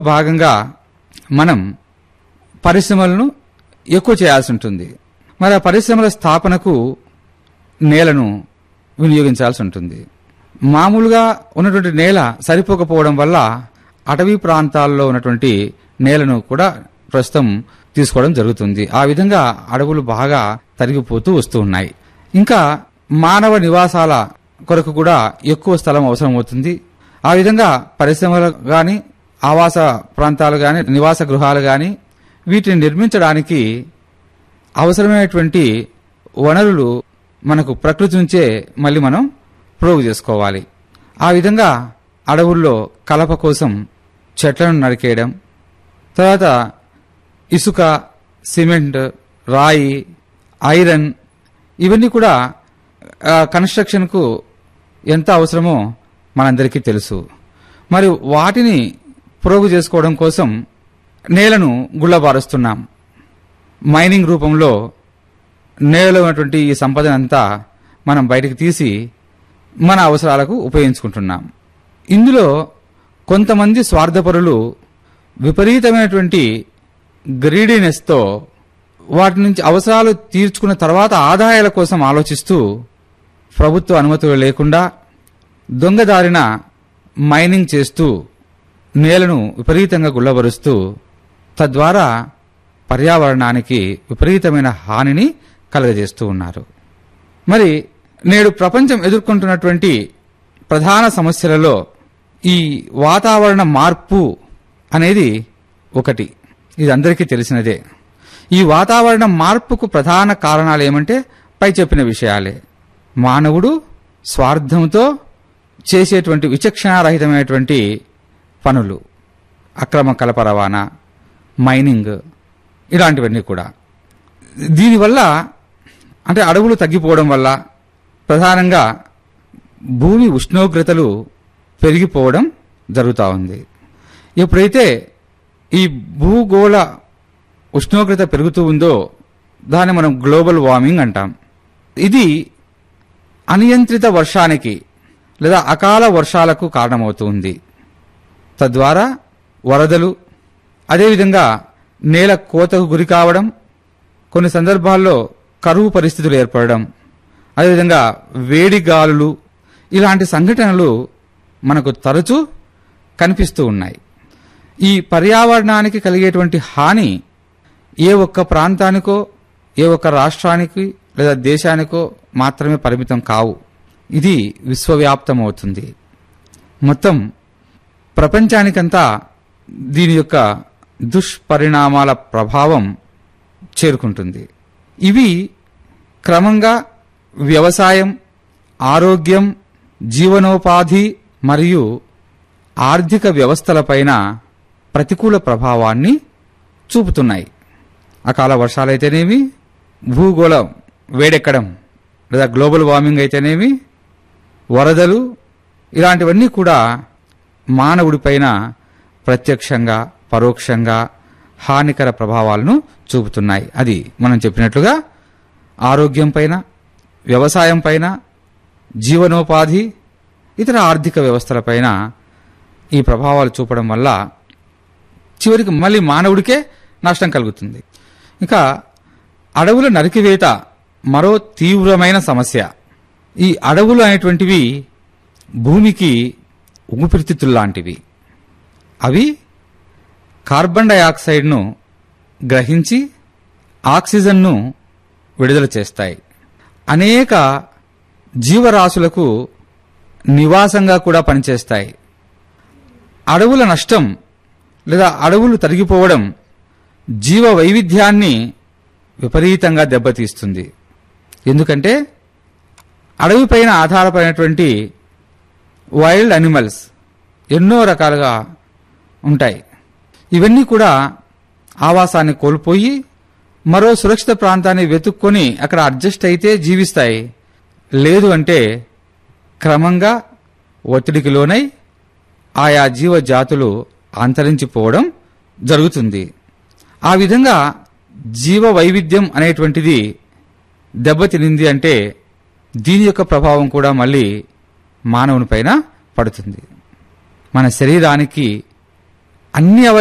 భాగంగా మనం పరిశ్రమలను ఎక్కువ చేయాల్సి ఉంటుంది మరి ఆ పరిశ్రమల స్థాపనకు నేలను వినియోగించాల్సి ఉంటుంది మామూలుగా ఉన్నటువంటి నేల సరిపోకపోవడం వల్ల అటవీ ప్రాంతాల్లో ఉన్నటువంటి నేలను కూడా ప్రస్తుతం తీసుకోవడం జరుగుతుంది ఆ విధంగా అడవులు బాగా తరిగిపోతూ వస్తూ ఉన్నాయి ఇంకా మానవ నివాసాల కొరకు కూడా ఎక్కువ స్థలం అవసరం అవుతుంది ఆ విధంగా పరిశ్రమలు గాని ఆవాస ప్రాంతాలు గాని నివాస గృహాలు గాని వీటిని నిర్మించడానికి అవసరమైనటువంటి వనరులు మనకు ప్రకృతి నుంచే మళ్ళీ మనం ప్రోగు చేసుకోవాలి ఆ విధంగా అడవుల్లో కలప కోసం చెట్లను నరికేయడం తర్వాత ఇసుక సిమెంట్ రాయి ఐరన్ ఇవన్నీ కూడా ఆ, కన్స్ట్రక్షన్కు ఎంత అవసరమో మనందరికీ తెలుసు మరి వాటిని ప్రోగు చేసుకోవడం కోసం నేలను గుళ్ళబారుస్తున్నాం మైనింగ్ రూపంలో నేలలో ఉన్నటువంటి ఈ సంపదనంతా మనం బయటకు తీసి మన అవసరాలకు ఉపయోగించుకుంటున్నాం ఇందులో కొంతమంది స్వార్థపరులు విపరీతమైనటువంటి గ్రీడీనెస్తో వాటి నుంచి అవసరాలు తీర్చుకున్న తర్వాత ఆదాయాల కోసం ఆలోచిస్తూ ప్రభుత్వ అనుమతులు లేకుండా దొంగదారిన మైనింగ్ చేస్తూ నేలను విపరీతంగా గుల్లబరుస్తూ తద్వారా పర్యావరణానికి విపరీతమైన హానిని కలుగజేస్తూ ఉన్నారు మరి నేడు ప్రపంచం ఎదుర్కొంటున్నటువంటి ప్రధాన సమస్యలలో ఈ వాతావరణ మార్పు అనేది ఒకటి ఇది అందరికీ తెలిసినదే ఈ వాతావరణ మార్పుకు ప్రధాన కారణాలు ఏమంటే పై చెప్పిన విషయాలే మానవుడు స్వార్థంతో చేసేటువంటి విచక్షణారహితమైనటువంటి పనులు అక్రమ కలప రవాణా మైనింగ్ ఇలాంటివన్నీ కూడా దీనివల్ల అంటే అడవులు తగ్గిపోవడం వల్ల ప్రధానంగా భూమి ఉష్ణోగ్రతలు పెరిగిపోవడం జరుగుతూ ఉంది ఎప్పుడైతే ఈ భూగోళ ఉష్ణోగ్రత పెరుగుతూ ఉందో దాన్ని మనం గ్లోబల్ వార్మింగ్ అంటాం ఇది అనియంత్రిత వర్షానికి లేదా అకాల వర్షాలకు కారణమవుతుంది తద్వారా వరదలు అదేవిధంగా నేల కోతకు గురి కావడం కొన్ని సందర్భాల్లో కరువు పరిస్థితులు ఏర్పడడం అదేవిధంగా వేడి గాలులు ఇలాంటి సంఘటనలు మనకు తరచూ కనిపిస్తూ ఉన్నాయి ఈ పర్యావరణానికి కలిగేటువంటి హాని ఏ ఒక్క ప్రాంతానికో ఏ ఒక్క రాష్ట్రానికి లేదా దేశానికో మాత్రమే పరిమితం కావు ఇది విశ్వవ్యాప్తమవుతుంది మొత్తం ప్రపంచానికంతా దీని యొక్క దుష్పరిణామాల ప్రభావం చేరుకుంటుంది ఇవి క్రమంగా వ్యవసాయం ఆరోగ్యం జీవనోపాధి మరియు ఆర్థిక వ్యవస్థలపైన ప్రతికూల ప్రభావాన్ని చూపుతున్నాయి అకాల వర్షాలైతేనేమి భూగోళం వేడెక్కడం లేదా గ్లోబల్ వార్మింగ్ అయితేనేమి వరదలు ఇలాంటివన్నీ కూడా మానవుడిపైన ప్రత్యక్షంగా పరోక్షంగా హానికర ప్రభావాలను చూపుతున్నాయి అది మనం చెప్పినట్లుగా ఆరోగ్యం పైన వ్యవసాయం పైన జీవనోపాధి ఇతర ఆర్థిక వ్యవస్థలపైన ఈ ప్రభావాలు చూపడం వల్ల చివరికి మళ్ళీ మానవుడికే నష్టం కలుగుతుంది ఇంకా అడవుల నరికివేత మరో తీవ్రమైన సమస్య ఈ అడవులు అనేటువంటివి భూమికి ఊపిరితిత్తుల్లాంటివి అవి కార్బన్ డయాక్సైడ్ను గ్రహించి ఆక్సిజన్ను విడుదల చేస్తాయి అనేక జీవరాశులకు నివాసంగా కూడా పనిచేస్తాయి అడవుల నష్టం లేదా అడవులు తరిగిపోవడం జీవ వైవిధ్యాన్ని విపరీతంగా దెబ్బతీస్తుంది ఎందుకంటే అడవిపైన ఆధారపడినటువంటి వైల్డ్ అనిమల్స్ ఎన్నో రకాలుగా ఉంటాయి ఇవన్నీ కూడా ఆవాసాన్ని కోల్పోయి మరో సురక్షిత ప్రాంతాన్ని వెతుక్కొని అక్కడ అడ్జస్ట్ అయితే జీవిస్తాయి లేదు అంటే క్రమంగా ఒత్తిడికి లోనై ఆయా జీవ జాతులు అంతరించిపోవడం జరుగుతుంది ఆ విధంగా జీవ వైవిధ్యం అనేటువంటిది దెబ్బతినింది అంటే దీని యొక్క ప్రభావం కూడా మళ్ళీ మానవుని పైన పడుతుంది మన శరీరానికి అన్ని